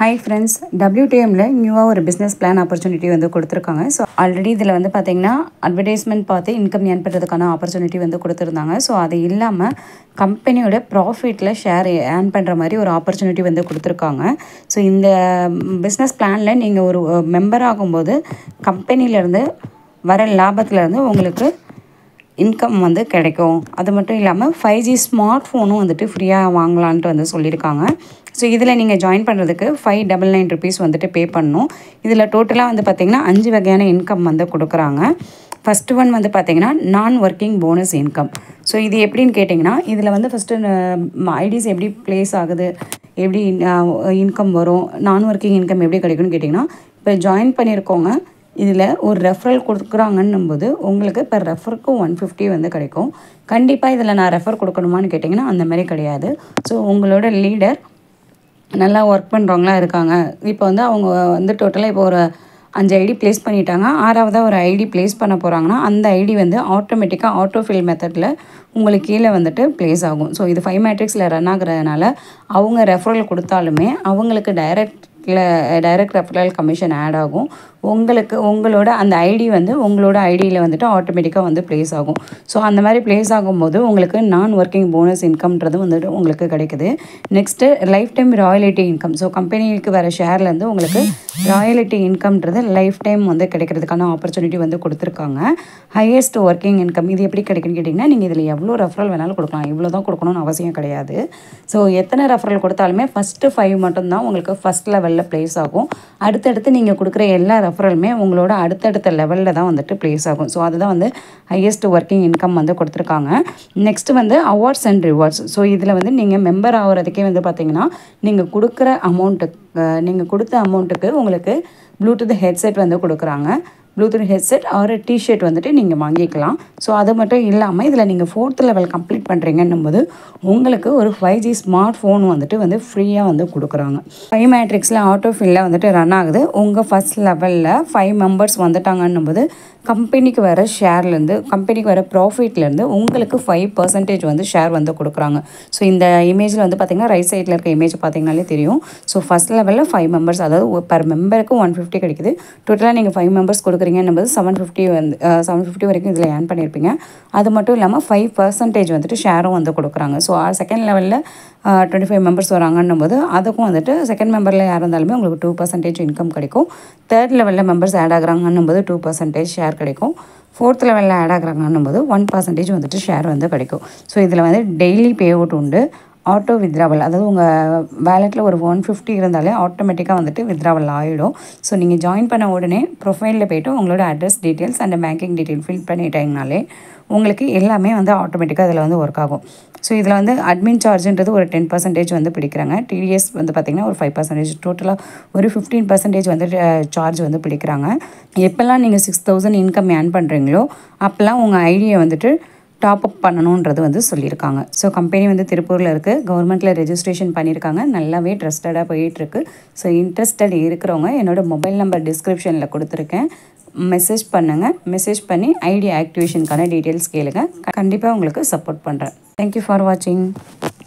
hi friends டபிள்யூடிஎம்ல நியூவாக ஒரு business plan opportunity வந்து கொடுத்துருக்காங்க ஸோ ஆல்ரெடி இதில் வந்து பார்த்தீங்கன்னா அட்வர்டைஸ்மெண்ட் பார்த்து இன்கம் ஏர்ன் பண்ணுறதுக்கான ஆப்பர்ச்சுனிட்டி வந்து கொடுத்துருந்தாங்க ஸோ அது இல்லாமல் கம்பெனியோட ப்ராஃபிட்டில் ஷேர் ஏர்ன் பண்ணுற மாதிரி ஒரு ஆப்பர்ச்சுனிட்டி வந்து கொடுத்துருக்காங்க ஸோ இந்த பிஸ்னஸ் பிளானில் நீங்கள் ஒரு மெம்பர் ஆகும்போது கம்பெனிலேருந்து வர லாபத்துலேருந்து உங்களுக்கு இன்கம் வந்து கிடைக்கும் அது மட்டும் இல்லாமல் ஃபைவ் ஜி ஸ்மார்ட் ஃபோனும் வந்துட்டு ஃப்ரீயாக வாங்கலான்ட்டு வந்து சொல்லியிருக்காங்க ஸோ இதில் நீங்கள் ஜாயின் பண்ணுறதுக்கு ஃபைவ் டபுள் நைன் ருபீஸ் வந்துட்டு பே பண்ணணும் இதில் டோட்டலாக வந்து பார்த்திங்கன்னா அஞ்சு வகையான இன்கம் வந்து கொடுக்குறாங்க ஃபஸ்ட்டு ஒன் வந்து பார்த்திங்கன்னா நான் ஒர்க்கிங் போனஸ் இன்கம் ஸோ இது எப்படின்னு கேட்டிங்கன்னா இதில் வந்து ஃபஸ்ட்டு ஐடிஸ் எப்படி ப்ளேஸ் ஆகுது எப்படி இன்கம் வரும் நான் ஒர்க்கிங் இன்கம் எப்படி கிடைக்கும்னு கேட்டிங்கன்னா இப்போ ஜாயின் பண்ணியிருக்கோங்க இதில் ஒரு ரெஃபரல் கொடுக்குறாங்கன்னும் போது உங்களுக்கு இப்போ ரெஃபருக்கு ஒன் ஃபிஃப்டி வந்து கிடைக்கும் கண்டிப்பாக இதில் நான் ரெஃபர் கொடுக்கணுமான்னு கேட்டிங்கன்னா அந்த மாதிரி கிடையாது ஸோ உங்களோட லீடர் நல்லா ஒர்க் பண்ணுறவங்களா இருக்காங்க இப்போ வந்து அவங்க வந்து டோட்டலாக இப்போ ஒரு அஞ்சு ஐடி ப்ளேஸ் பண்ணிட்டாங்க ஆறாவதாக ஒரு ஐடி ப்ளேஸ் பண்ண போகிறாங்கன்னா அந்த ஐடி வந்து ஆட்டோமேட்டிக்காக ஆட்டோஃபில் மெத்தடில் உங்களுக்கு கீழே வந்துட்டு ப்ளேஸ் ஆகும் ஸோ இது ஃபைவ் மேட்ரிக்ஸில் ரன் ஆகுறதுனால அவங்க ரெஃபரல் கொடுத்தாலுமே அவங்களுக்கு direct direct referral commission add ஆகும் உங்களுக்கு உங்களோட அந்த ஐடி வந்து உங்களோட ஐடியில் வந்துட்டு ஆட்டோமேட்டிக்காக வந்து ப்ளேஸ் ஆகும் ஸோ அந்த மாதிரி ப்ளேஸ் ஆகும்போது உங்களுக்கு நான் ஒர்க்கிங் போனஸ் இன்கம்ன்றது வந்துட்டு உங்களுக்கு கிடைக்குது next life time royalty income so கம்பெனிக்கு வர ஷேர்லேருந்து உங்களுக்கு ராயலிட்டி இன்கம்ன்றது லைஃப் டைம் வந்து கிடைக்கிறதுக்கான ஆப்பர்ச்சுனிட்டி வந்து கொடுத்துருக்காங்க ஹையஸ்ட் ஒர்க்கிங் இன்கம் இது எப்படி கிடைக்குன்னு கேட்டிங்கன்னா நீங்கள் இதில் எவ்வளோ ரெஃபரல் வேணாலும் கொடுக்கலாம் இவ்வளோ தான் கொடுக்கணும்னு அவசியம் கிடையாது ஸோ எத்தனை ரெஃபரல் கொடுத்தாலுமே ஃபஸ்ட்டு ஃபைவ் மட்டும்தான் உங்களுக்கு ஃபஸ்ட் லெவலில் ப்ளேஸ் ஆகும் அடுத்தடுத்து நீங்கள் கொடுக்குற எல்லா ரெஃபரலுமே உங்களோட அடுத்தடுத்த லெவலில் தான் வந்துட்டு ப்ளேஸ் ஆகும் ஸோ அதுதான் வந்து ஹையஸ்ட் ஒர்க்கிங் இன்கம் வந்து கொடுத்துருக்காங்க நெக்ஸ்ட் வந்து அவார்ட்ஸ் அண்ட் ரிவார்ட்ஸ் ஸோ இதில் வந்து நீங்கள் மெம்பர் ஆகிறதுக்கே வந்து பார்த்தீங்கன்னா நீங்கள் கொடுக்குற அமௌண்ட்டுக்கு நீங்கள் கொடுத்த அமௌண்ட்டுக்கு உங்களுக்கு ப்ளூடூத் ஹெட்செட் வந்து கொடுக்குறாங்க ப்ளூடூத் ஹெட்செட் ஆர் டிஷர்ட் வந்துட்டு நீங்கள் வாங்கிக்கலாம் ஸோ அது மட்டும் இல்லாமல் இதில் நீங்கள் ஃபோர்த் லெவல் கம்ப்ளீட் பண்ணுறீங்கன்னும் போது உங்களுக்கு ஒரு ஃபைவ் ஜி ஸ்மார்ட் ஃபோன் வந்துட்டு வந்து ஃப்ரீயாக வந்து கொடுக்குறாங்க ஃபைவ் மேட்ரிக்ஸில் ஆட்டோ ஃபில்லில் வந்துட்டு ரன் ஆகுது உங்கள் ஃபஸ்ட் லெவலில் ஃபைவ் மெம்பர்ஸ் வந்துட்டாங்கன்னும் போது கம்பெனிக்கு வர ஷேர்லேருந்து கம்பெனிக்கு வர ப்ராஃபிட்லேருந்து உங்களுக்கு ஃபைவ் பர்சன்டேஜ் வந்து ஷேர் வந்து கொடுக்குறாங்க ஸோ இந்த இமேஜில் வந்து பார்த்திங்கன்னா ரைட் சைடில் இருக்க இமேஜ் பார்த்திங்கனாலே தெரியும் ஸோ ஃபஸ்ட் லெவலில் ஃபைவ் மெம்பர்ஸ் அதாவது பர் மெம்பருக்கு ஒன் ஃபிஃப்டி கிடைக்குது டோட்டலாக நீங்கள் ஃபைவ் மெம்பர்ஸ் கொடுக்குறீங்கன்னும் செவன் ஃபிஃப்டி வந்து செவன் ஃபிஃப்டி வரைக்கும் இதில் ஏர்ன் பண்ணியிருப்பீங்க அது மட்டும் இல்லாமல் ஃபைவ் பர்சன்டேஜ் வந்துட்டு ஷேரும் வந்து கொடுக்குறாங்க ஸோ செகண்ட் லெவலில் டுவெண்ட்டி ஃபைவ் மெம்பர்ஸ் வராங்கன்னும் போது அதுக்கும் வந்துட்டு செகண்ட் மெம்பரில் யார் இருந்தாலுமே உங்களுக்கு டூ பர்சன்டேஜ் இன்கம் கிடைக்கும் தேர்ட் லெவலில் மெம்பர்ஸ் ஆட் ஆகுறாங்கன்னும் போது டூ பர்சன்டேஜ் ஷேர் கிடைக்கும் ஃபோர்த் லெவலில் ஆட் ஆகுறாங்கன்னும் போது ஒன் பர்சன்டேஜ் வந்துட்டு ஷேர் வந்து கிடைக்கும் ஸோ இதில் வந்து டெய்லி பே அவுட் உண்டு ஆட்டோ வித்ராவல் அதாவது உங்கள் வேலெட்டில் ஒரு ஒன் ஃபிஃப்டி இருந்தாலே ஆட்டோமேட்டிக்காக வந்துட்டு வித்ராவல் ஆகிடும் ஸோ நீங்கள் ஜாயின் பண்ண உடனே ப்ரொஃபைலில் போய்ட்டு உங்களோட address details and banking detail fill பண்ணிட்டீங்கனாலே உங்களுக்கு எல்லாமே வந்து ஆட்டோமேட்டிக்காக இதில் வந்து ஒர்க் ஆகும் ஸோ இதில் வந்து அட்மின் சார்ஜுன்றது ஒரு டென் பர்சன்டேஜ் வந்து பிடிக்கிறாங்க டிடிஎஸ் வந்து பார்த்திங்கன்னா ஒரு ஃபைவ் பர்சன்டேஜ் டோட்டலாக ஒரு ஃபிஃப்டீன் பர்சன்டேஜ் வந்து சார்ஜ் வந்து பிடிக்கிறாங்க எப்போல்லாம் நீங்கள் சிக்ஸ் தௌசண்ட் இன்கம் ஏர்ன் பண்ணுறீங்களோ அப்போல்லாம் உங்கள் ஐடியை வந்துட்டு டாப் அப் பண்ணணுன்றது வந்து சொல்லியிருக்காங்க ஸோ கம்பெனி வந்து திருப்பூரில் இருக்குது கவர்மெண்ட்டில் ரெஜிஸ்ட்ரேஷன் பண்ணியிருக்காங்க நல்லாவே ட்ரஸ்டடாக போயிட்டுருக்கு ஸோ இன்ட்ரெஸ்டட் இருக்கிறவங்க என்னோடய மொபைல் நம்பர் டிஸ்கிரிப்ஷனில் கொடுத்துருக்கேன் மெசேஜ் பண்ணுங்கள் மெசேஜ் பண்ணி ஐடி ஆக்டிவேஷனுக்கான டீட்டெயில்ஸ் கேளுங்க கண்டிப்பாக உங்களுக்கு சப்போர்ட் பண்ணுறேன் தேங்க்யூ ஃபார் வாட்சிங்